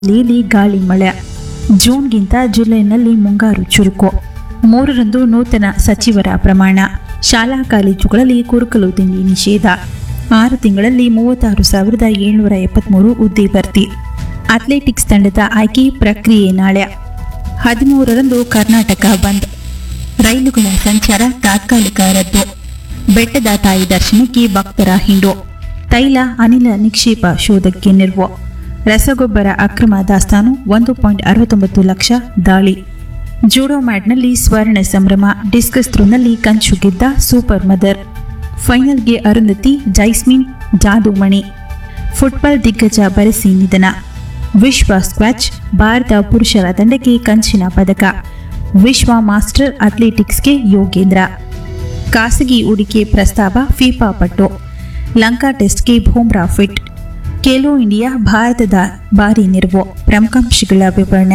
ಜಿಲ್ಲೆಯಲ್ಲಿ ಗಾಳಿ ಮಳೆ ಜೂನ್ಗಿಂತ ಜುಲೈನಲ್ಲಿ ಮುಂಗಾರು ಚುರುಕು ಮೂರರಂದು ನೂತನ ಸಚಿವರ ಪ್ರಮಾಣ ಶಾಲಾ ಕಾಲೇಜುಗಳಲ್ಲಿ ಕುರುಕಲು ತಿಂಡಿ ನಿಷೇಧ ಆರು ತಿಂಗಳಲ್ಲಿ ಮೂವತ್ತಾರು ಸಾವಿರದ ಏಳ್ನೂರ ಎಪ್ಪತ್ತ್ಮೂರು ಹುದ್ದೆ ಭರ್ತಿ ಅಥ್ಲೆಟಿಕ್ಸ್ ತಂಡದ ಆಯ್ಕೆ ಪ್ರಕ್ರಿಯೆ ನಾಳೆ ಹದಿಮೂರರಂದು ಕರ್ನಾಟಕ ಬಂದ್ ರೈಲುಗಳ ಸಂಚಾರ ತಾತ್ಕಾಲಿಕ ರದ್ದು ಬೆಟ್ಟದ ತಾಯಿ ದರ್ಶನಕ್ಕೆ ಭಕ್ತರ ಹಿಂಡು ತೈಲ ಅನಿಲ ನಿಕ್ಷೇಪ ಶೋಧಕ್ಕೆ ನೆರವು ರಸಗೊಬ್ಬರ ಅಕ್ರಮ ದಾಸ್ತಾನು ಒಂದು ಪಾಯಿಂಟ್ ಅರವತ್ತೊಂಬತ್ತು ಲಕ್ಷ ದಾಳಿ ಜೂಡೋ ಮ್ಯಾಟ್ನಲ್ಲಿ ಸ್ವರ್ಣ ಸಂಭ್ರಮ ಡಿಸ್ಕಸ್ ಥ್ರೋನಲ್ಲಿ ಕಂಚು ಗೆದ್ದ ಸೂಪರ್ ಮದರ್ ಫೈನಲ್ಗೆ ಅರುಂಧತಿ ಜೈಸ್ಮಿನ್ ಜಾದುಮಣಿ ಫುಟ್ಬಾಲ್ ದಿಗ್ಗಜ ಬರೆಸಿ ನಿಧನ ವಿಶ್ವ ಸ್ಕ್ವಾಚ್ ಭಾರತ ಪುರುಷರ ತಂಡಕ್ಕೆ ಕಂಚಿನ ಪದಕ ವಿಶ್ವ ಮಾಸ್ಟರ್ ಅಥ್ಲೆಟಿಕ್ಸ್ಗೆ ಯೋಗೇಂದ್ರ ಖಾಸಗಿ ಹೂಡಿಕೆ ಪ್ರಸ್ತಾವ ಫಿಫಾ ಪಟ್ಟು ಲಂಕಾ ಟೆಸ್ಟ್ಗೆ ಬೂಮ್ರಾ ಫಿಟ್ ಖೇಲೋ ಇಂಡಿಯಾ ಭಾರತದ ಭಾರಿ ನೆರವು ಪ್ರಮುಖಾಂಶಗಳ ವಿವರಣೆ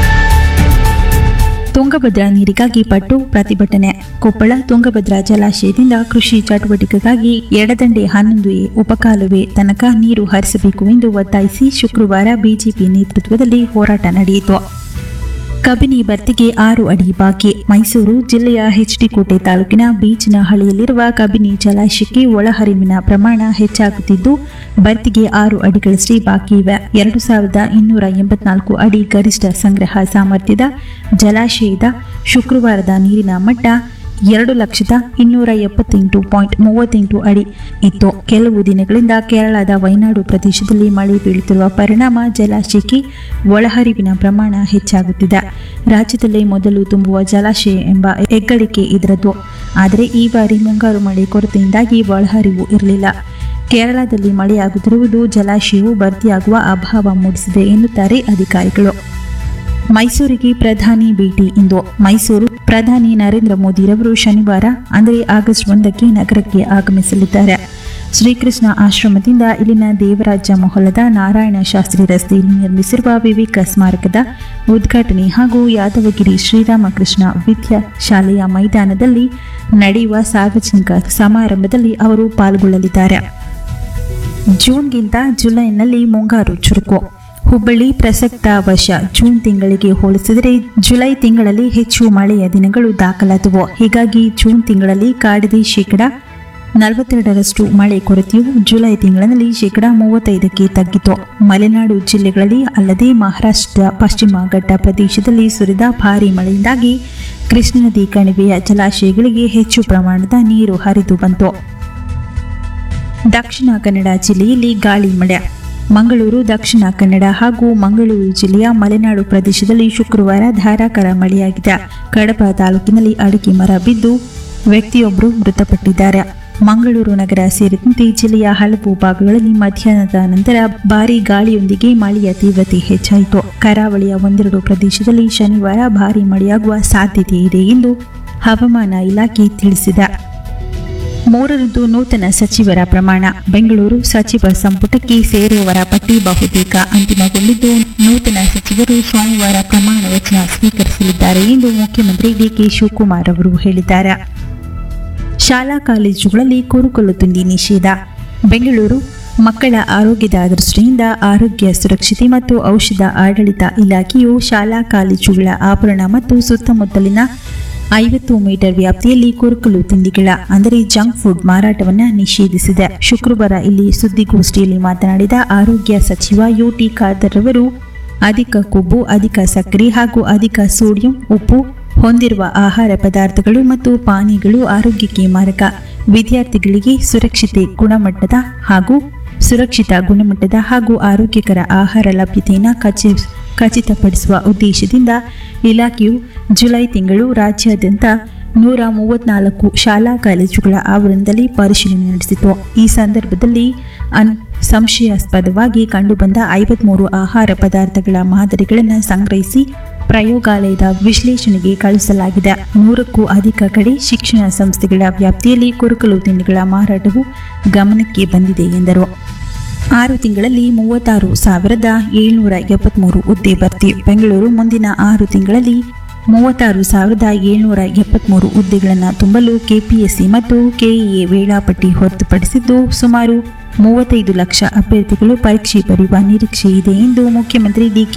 ತುಂಗಭದ್ರಾ ನೀರಿಗಾಗಿ ಪಟ್ಟು ಪ್ರತಿಭಟನೆ ಕೊಪ್ಪಳ ತುಂಗಭದ್ರಾ ಜಲಾಶಯದಿಂದ ಕೃಷಿ ಚಟುವಟಿಕೆಗಾಗಿ ಎಡದಂಡೆ ಹನ್ನೊಂದು ಎ ಉಪಕಾಲುವೆ ತನಕ ನೀರು ಹರಿಸಬೇಕು ಎಂದು ಒತ್ತಾಯಿಸಿ ಶುಕ್ರವಾರ ಬಿಜೆಪಿ ನೇತೃತ್ವದಲ್ಲಿ ಹೋರಾಟ ನಡೆಯಿತು ಕಬಿನಿ ಭರ್ತಿಗೆ ಆರು ಅಡಿ ಬಾಕಿ ಮೈಸೂರು ಜಿಲ್ಲೆಯ ಹೆಚ್ಡಿಕೋಟೆ ತಾಲೂಕಿನ ಬೀಚ್ನ ಹಳಿಯಲ್ಲಿರುವ ಕಬಿನಿ ಜಲಾಶಯಕ್ಕೆ ಒಳಹರಿವಿನ ಪ್ರಮಾಣ ಹೆಚ್ಚಾಗುತ್ತಿದ್ದು ಭರ್ತಿಗೆ ಆರು ಅಡಿಗಳಷ್ಟೇ ಬಾಕಿ ಇವೆ ಎರಡು ಸಾವಿರದ ಇನ್ನೂರ ಎಂಬತ್ನಾಲ್ಕು ಅಡಿ ಗರಿಷ್ಠ ಸಂಗ್ರಹ ಸಾಮರ್ಥ್ಯದ ಜಲಾಶಯದ ಶುಕ್ರವಾರದ ನೀರಿನ ಮಟ್ಟ ಎರಡು ಲಕ್ಷದ ಇನ್ನೂರ ಎಪ್ಪತ್ತೆಂಟು ಪಾಯಿಂಟ್ ಮೂವತ್ತೆಂಟು ಅಡಿ ಇತ್ತು ಕೆಲವು ದಿನಗಳಿಂದ ಕೇರಳದ ವಯನಾಡು ಪ್ರದೇಶದಲ್ಲಿ ಮಳೆ ಬೀಳುತ್ತಿರುವ ಪರಿಣಾಮ ಜಲಾಶಯಕ್ಕೆ ಒಳಹರಿವಿನ ಪ್ರಮಾಣ ಹೆಚ್ಚಾಗುತ್ತಿದೆ ರಾಜ್ಯದಲ್ಲೇ ಮೊದಲು ತುಂಬುವ ಜಲಾಶಯ ಎಂಬ ಹೆಗ್ಗಳಿಕೆ ಇದರದ್ದು ಆದರೆ ಈ ಬಾರಿ ಮುಂಗಾರು ಮಳೆ ಕೊರತೆಯಿಂದಾಗಿ ಒಳಹರಿವು ಇರಲಿಲ್ಲ ಕೇರಳದಲ್ಲಿ ಮಳೆಯಾಗುತ್ತಿರುವುದು ಜಲಾಶಯವು ಭರ್ತಿಯಾಗುವ ಅಭಾವ ಮೂಡಿಸಿದೆ ಎನ್ನುತ್ತಾರೆ ಅಧಿಕಾರಿಗಳು ಮೈಸೂರಿಗೆ ಪ್ರಧಾನಿ ಭೇಟಿ ಇಂದು ಮೈಸೂರು ಪ್ರಧಾನಿ ನರೇಂದ್ರ ಮೋದಿರವರು ಶನಿವಾರ ಅಂದರೆ ಆಗಸ್ಟ್ ಒಂದಕ್ಕೆ ನಗರಕ್ಕೆ ಆಗಮಿಸಲಿದ್ದಾರೆ ಶ್ರೀಕೃಷ್ಣ ಆಶ್ರಮದಿಂದ ಇಲ್ಲಿನ ದೇವರಾಜ ಮೊಹಲದ ನಾರಾಯಣ ಶಾಸ್ತ್ರಿ ರಸ್ತೆಯಲ್ಲಿ ನಿರ್ಮಿಸಿರುವ ವಿವೇಕ ಸ್ಮಾರಕದ ಉದ್ಘಾಟನೆ ಹಾಗೂ ಯಾದವಗಿರಿ ಶ್ರೀರಾಮಕೃಷ್ಣ ವಿದ್ಯಾ ಶಾಲೆಯ ಮೈದಾನದಲ್ಲಿ ನಡೆಯುವ ಸಾರ್ವಜನಿಕ ಸಮಾರಂಭದಲ್ಲಿ ಅವರು ಪಾಲ್ಗೊಳ್ಳಲಿದ್ದಾರೆ ಜೂನ್ಗಿಂತ ಜುಲೈನಲ್ಲಿ ಮುಂಗಾರು ಚುರುಕು ಹುಬ್ಬಳ್ಳಿ ಪ್ರಸಕ್ತ ವರ್ಷ ಜೂನ್ ತಿಂಗಳಿಗೆ ಹೋಲಿಸಿದರೆ ಜುಲೈ ತಿಂಗಳಲ್ಲಿ ಹೆಚ್ಚು ಮಳೆಯ ದಿನಗಳು ದಾಖಲಾದವು ಹೀಗಾಗಿ ಜೂನ್ ತಿಂಗಳಲ್ಲಿ ಕಾಡದೆ ಶೇಕಡ ನಲವತ್ತೆರಡರಷ್ಟು ಮಳೆ ಕೊರತೆಯು ಜುಲೈ ತಿಂಗಳಲ್ಲಿ ಶೇಕಡ ಮೂವತ್ತೈದಕ್ಕೆ ತಗ್ಗಿತು ಮಲೆನಾಡು ಜಿಲ್ಲೆಗಳಲ್ಲಿ ಅಲ್ಲದೆ ಮಹಾರಾಷ್ಟ್ರದ ಪಶ್ಚಿಮ ಘಟ್ಟ ಪ್ರದೇಶದಲ್ಲಿ ಸುರಿದ ಭಾರೀ ಮಳೆಯಿಂದಾಗಿ ಕೃಷ್ಣ ನದಿ ಕಣಿವೆಯ ಜಲಾಶಯಗಳಿಗೆ ಹೆಚ್ಚು ಪ್ರಮಾಣದ ನೀರು ಹರಿದು ಬಂತು ದಕ್ಷಿಣ ಕನ್ನಡ ಜಿಲ್ಲೆಯಲ್ಲಿ ಗಾಳಿ ಮಳೆ ಮಂಗಳೂರು ದಕ್ಷಿಣ ಕನ್ನಡ ಹಾಗೂ ಮಂಗಳೂರು ಜಿಲ್ಲೆಯ ಮಲೆನಾಡು ಪ್ರದೇಶದಲ್ಲಿ ಶುಕ್ರವಾರ ಧಾರಾಕಾರ ಮಳೆಯಾಗಿದೆ ಕಡಪ ತಾಲೂಕಿನಲ್ಲಿ ಅಡಿಕೆ ಮರ ಬಿದ್ದು ವ್ಯಕ್ತಿಯೊಬ್ಬರು ಮೃತಪಟ್ಟಿದ್ದಾರೆ ಮಂಗಳೂರು ನಗರ ಸೇರಿದಂತೆ ಜಿಲ್ಲೆಯ ಹಲವು ಭಾಗಗಳಲ್ಲಿ ಮಧ್ಯಾಹ್ನದ ನಂತರ ಭಾರೀ ಗಾಳಿಯೊಂದಿಗೆ ಮಳೆಯ ತೀವ್ರತೆ ಹೆಚ್ಚಾಯಿತು ಕರಾವಳಿಯ ಒಂದೆರಡು ಪ್ರದೇಶದಲ್ಲಿ ಶನಿವಾರ ಭಾರೀ ಮಳೆಯಾಗುವ ಸಾಧ್ಯತೆ ಇದೆ ಎಂದು ಹವಾಮಾನ ಇಲಾಖೆ ತಿಳಿಸಿದೆ ಮೂರರಂದು ನೂತನ ಸಚಿವರ ಪ್ರಮಾಣ ಬೆಂಗಳೂರು ಸಚಿವ ಸಂಪುಟಕ್ಕೆ ಸೇರುವವರ ಪಟ್ಟಿ ಬಹುತೇಕ ಅಂತಿಮಗೊಂಡಿದ್ದು ನೂತನ ಸಚಿವರು ಸೋಮವಾರ ಪ್ರಮಾಣ ವಚನ ಸ್ವೀಕರಿಸಲಿದ್ದಾರೆ ಎಂದು ಮುಖ್ಯಮಂತ್ರಿ ಡಿಕೆ ಶಿವಕುಮಾರ್ ಅವರು ಹೇಳಿದ್ದಾರೆ ಶಾಲಾ ಕಾಲೇಜುಗಳಲ್ಲಿ ಕುರುಕಲು ತಿಂಡಿ ನಿಷೇಧ ಬೆಂಗಳೂರು ಮಕ್ಕಳ ಆರೋಗ್ಯದ ದೃಷ್ಟಿಯಿಂದ ಆರೋಗ್ಯ ಸುರಕ್ಷತೆ ಮತ್ತು ಔಷಧ ಆಡಳಿತ ಇಲಾಖೆಯು ಶಾಲಾ ಕಾಲೇಜುಗಳ ಆವರಣ ಮತ್ತು ಸುತ್ತಮುತ್ತಲಿನ ಐವತ್ತು ಮೀಟರ್ ವ್ಯಾಪ್ತಿಯಲ್ಲಿ ಕುರುಕಲು ತಿಂಡಿಗಳ ಅಂದರೆ ಜಂಕ್ ಫುಡ್ ಮಾರಾಟವನ್ನು ನಿಷೇಧಿಸಿದೆ ಶುಕ್ರವಾರ ಇಲ್ಲಿ ಸುದ್ದಿಗೋಷ್ಠಿಯಲ್ಲಿ ಮಾತನಾಡಿದ ಆರೋಗ್ಯ ಸಚಿವ ಯುಟಿ ಖಾದರ್ ಅವರು ಅಧಿಕ ಕೊಬ್ಬು ಅಧಿಕ ಸಕ್ಕರೆ ಹಾಗೂ ಅಧಿಕ ಸೋಡಿಯಂ ಉಪ್ಪು ಹೊಂದಿರುವ ಆಹಾರ ಪದಾರ್ಥಗಳು ಮತ್ತು ಪಾನೀಯಗಳು ಆರೋಗ್ಯಕ್ಕೆ ಮಾರಕ ವಿದ್ಯಾರ್ಥಿಗಳಿಗೆ ಸುರಕ್ಷಿತ ಗುಣಮಟ್ಟದ ಹಾಗೂ ಸುರಕ್ಷಿತ ಗುಣಮಟ್ಟದ ಹಾಗೂ ಆರೋಗ್ಯಕರ ಆಹಾರ ಲಭ್ಯತೆಯನ್ನು ಖಚಿ ಖಚಿತಪಡಿಸುವ ಉದ್ದೇಶದಿಂದ ಇಲಾಖೆಯು ಜುಲೈ ತಿಂಗಳು ರಾಜ್ಯಾದ್ಯಂತ ನೂರ ಮೂವತ್ನಾಲ್ಕು ಶಾಲಾ ಕಾಲೇಜುಗಳ ಆವರಣದಲ್ಲಿ ಪರಿಶೀಲನೆ ನಡೆಸಿತು ಈ ಸಂದರ್ಭದಲ್ಲಿ ಅನ್ ಸಂಶಯಾಸ್ಪದವಾಗಿ ಕಂಡುಬಂದ ಐವತ್ಮೂರು ಆಹಾರ ಪದಾರ್ಥಗಳ ಮಾದರಿಗಳನ್ನು ಸಂಗ್ರಹಿಸಿ ಪ್ರಯೋಗಾಲಯದ ವಿಶ್ಲೇಷಣೆಗೆ ಕಳುಹಿಸಲಾಗಿದೆ ನೂರಕ್ಕೂ ಅಧಿಕ ಕಡೆ ಶಿಕ್ಷಣ ಸಂಸ್ಥೆಗಳ ವ್ಯಾಪ್ತಿಯಲ್ಲಿ ಕುರುಕಲು ತಿಂಡಿಗಳ ಮಾರಾಟವು ಗಮನಕ್ಕೆ ಬಂದಿದೆ ಎಂದರು ಆರು ತಿಂಗಳಲ್ಲಿ ಮೂವತ್ತಾರು ಸಾವಿರದ ಏಳ್ನೂರ ಎಪ್ಪತ್ಮೂರು ಹುದ್ದೆ ಭರ್ತಿ ಬೆಂಗಳೂರು ಮುಂದಿನ ಆರು ತಿಂಗಳಲ್ಲಿ ಮೂವತ್ತಾರು ಸಾವಿರದ ಏಳ್ನೂರ ಎಪ್ಪತ್ಮೂರು ಹುದ್ದೆಗಳನ್ನು ತುಂಬಲು ಕೆಪಿಎಸ್ಸಿ ಮತ್ತು ಕೆಇಎ ವೇಳಾಪಟ್ಟಿ ಹೊರತುಪಡಿಸಿದ್ದು ಸುಮಾರು ಮೂವತ್ತೈದು ಲಕ್ಷ ಅಭ್ಯರ್ಥಿಗಳು ಪರೀಕ್ಷೆ ಬರೆಯುವ ನಿರೀಕ್ಷೆ ಇದೆ ಎಂದು ಮುಖ್ಯಮಂತ್ರಿ ಡಿಕೆ